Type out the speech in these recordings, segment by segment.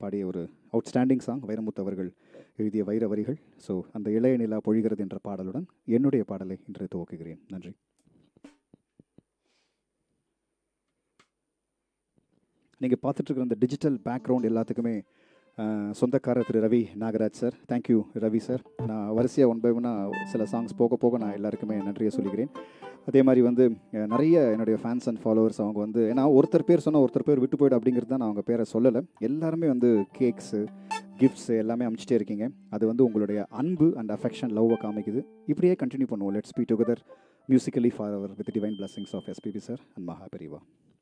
பாடிய ஒரு outstanding song Vairamuthu அவர்கள் எழுதிய வைர வரிகள் ஸோ அந்த இளைய நிலா பொழிகிறது என்ற பாடலுடன் என்னுடைய பாடலை இன்று துவக்குகிறேன் நன்றி நீங்கள் பார்த்துட்ருக்கிற அந்த டிஜிட்டல் பேக்ரவுண்ட் எல்லாத்துக்குமே அஹ், சொந்தக்காரர் Thiru Ravi Nagaraj sir thank you Ravi sir நான் வரிசையாக ஒன் பை ஒன்னாக சில சாங்ஸ் போக போக நான் எல்லாருக்குமே நன்றியை சொல்லிக்கிறேன் அதே மாதிரி வந்து அஹ், நிறைய என்னுடைய ஃபேன்ஸ் அண்ட் ஃபாலோவர்ஸ் அவங்க வந்து ஏன்னா ஒருத்தர் பேர் சொன்னால் ஒருத்தர் பேர் விட்டு போயிடும் அப்படிங்கிறது தான் நான் அவங்க பேரை சொல்லலை எல்லாருமே வந்து கேக்ஸு கிஃப்ட்ஸு எல்லாமே அனுப்பிச்சிட்டே இருக்கீங்க அது வந்து உங்களுடைய அன்பு அண்ட் அஃபெக்ஷன் லவ்வை காமிக்குது இப்படியே கண்டினியூ பண்ணுவோம் let's be together musically for our with divine blessings of SPB sir and Mahaperiva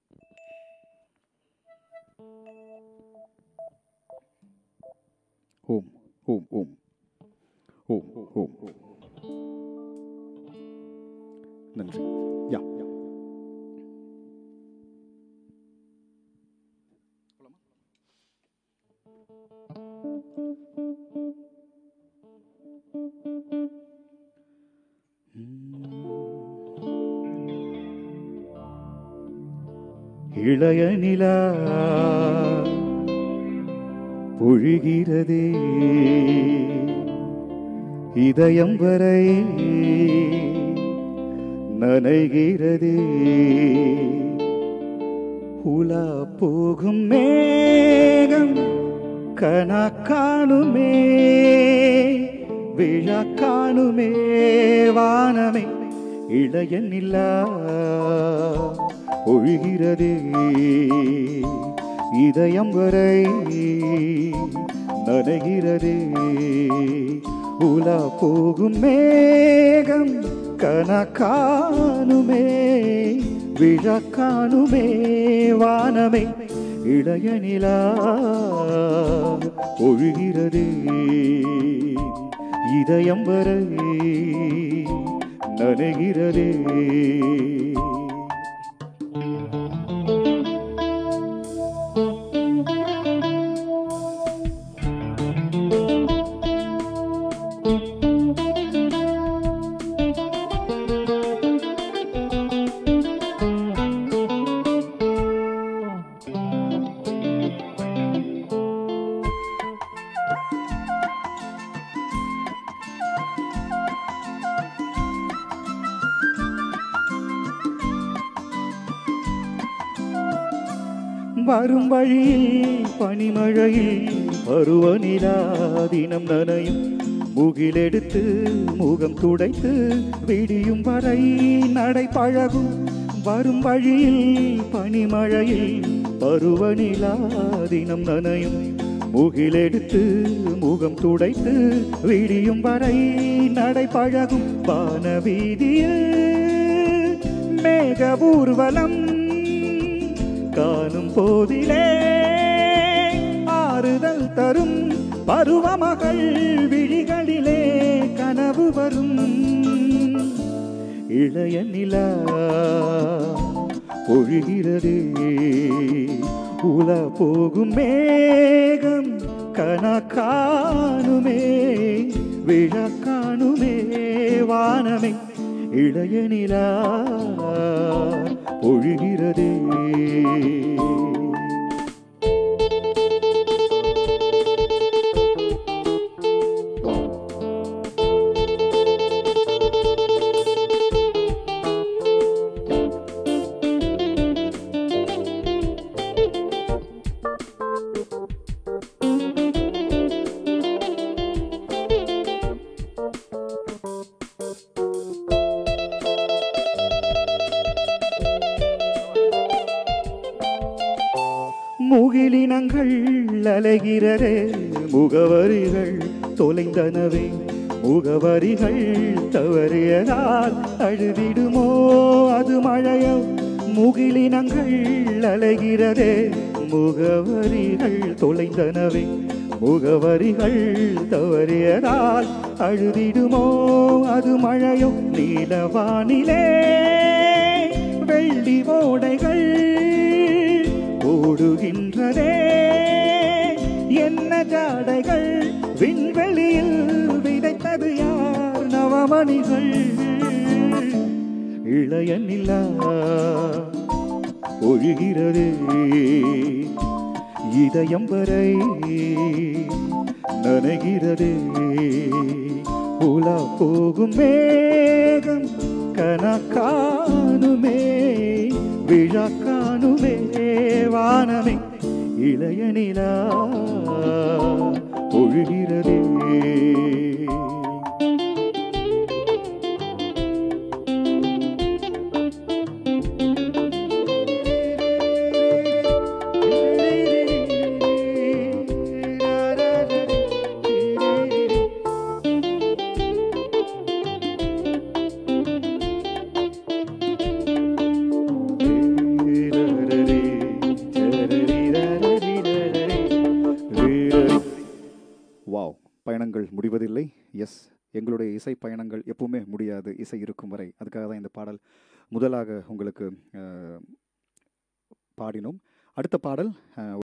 ஓம் ஓம் ஓம் ஓம் ஓம் ஓம் நன்றி யா யா இளைய நிலா பொழிகிறதே இதயம் வரை நனைகிறதே உலா போகும் மேகம் கனா காணுமே விழா காணுமே வானமே இளைய நிலா ஒழுகிறதே இதயம் வரை நனைகிறதே உலா போகும் மேகம் கன காணுமே விழா காணுமே வானமே இளைய நிலா ஒழுகிறதே இதயம் வரை நனைகிறதே வரும் வழியில் பனிமழையில் பருவநிலா தினம் நனையும் முகிலெடுத்து முகம் துடைத்து விடியும் வரை நடை பழகும் வரும் வழியில் பனிமழையில் பருவநிலா தினம் நனையும் முகிலெடுத்து முகம் துடைத்து விடியும் வரை நடை பழகும் வான வீதியில் மேக ஊர்வலம் காணும் போதிலே ஆறுதல் தரும் பருவமகள் விழிகளிலே கனவு வரும் இளைய நிலா பொழிகிறதே உல போகும் மேகம் கன காணுமே விழ காணுமே வானமே இளைய நிலா பொழிகிறதே முகிலினங்கள் அலைகிறதே முகவரிகள் தொலைந்தனவே முகவரிகள் தவறியதால் அழுதிடுமோ அது மழையோ முகிலினங்கள் அலைகிறதே முகவரிகள் தொலைந்தனவே முகவரிகள் தவறியதால் அழுதிடுமோ அது மழையோ நீலவானிலே வெள்ளி ஓடைகள் ஓடுகின்றதே என்ன ஜாடைகள் விண்வெளியில் விதைத்தது யார் நவமணிகள் இளைய நிலா ஒழுகிறதே இதயம் வரை நனைகிறதே உலா போகும் மேகம் கனா காணுமே விழா காணுமே வானமே இளைய நிலா ஒழுகிறதே வாவ் பயணங்கள் முடிவதில்லை எஸ் எங்களுடைய இசை பயணங்கள் எப்பவுமே முடியாது இசை இருக்கும் வரை அதுக்காக தான் இந்த பாடல் முதலாக உங்களுக்கு அஹ், பாடினோம் அடுத்த பாடல் அஹ்,